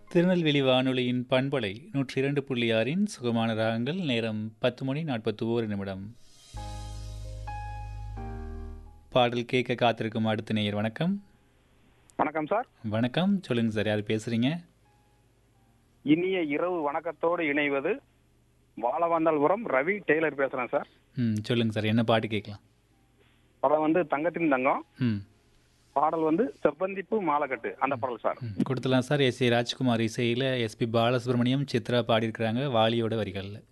திருநெல்வேலி வானொலியின் பண்பலை நூற்றி இரண்டு புள்ளி ஆறின் சுகமான ராகங்கள் நேரம் பத்து மணி நாற்பத்தி ஓரு நிமிடம் பாடல் கேட்க காத்திருக்கும் அடுத்த நேயர் வணக்கம் வணக்கம் சார் வணக்கம் சொல்லுங்க சார் யார் பேசுறீங்க இனிய இரவு வணக்கத்தோடு இணைவது வாழவந்தாள்புரம் ரவி டெய்லர் பேசுறேன் சார் ம் சொல்லுங்க சார் என்ன பாட்டு கேட்கலாம் படம் வந்து தங்கத்தின் தங்கம் ம் பாடல் வந்து செவ்வந்திப்பு மாலைக்கட்டு அந்த பாடல் சார் ம், கொடுத்துலாம் சார் எஸ் ஏ ராஜ்குமார் இசையில் எஸ்பி பாலசுப்ரமணியம் சித்ரா பாடியிருக்கிறாங்க வாலியோட வரிகளில்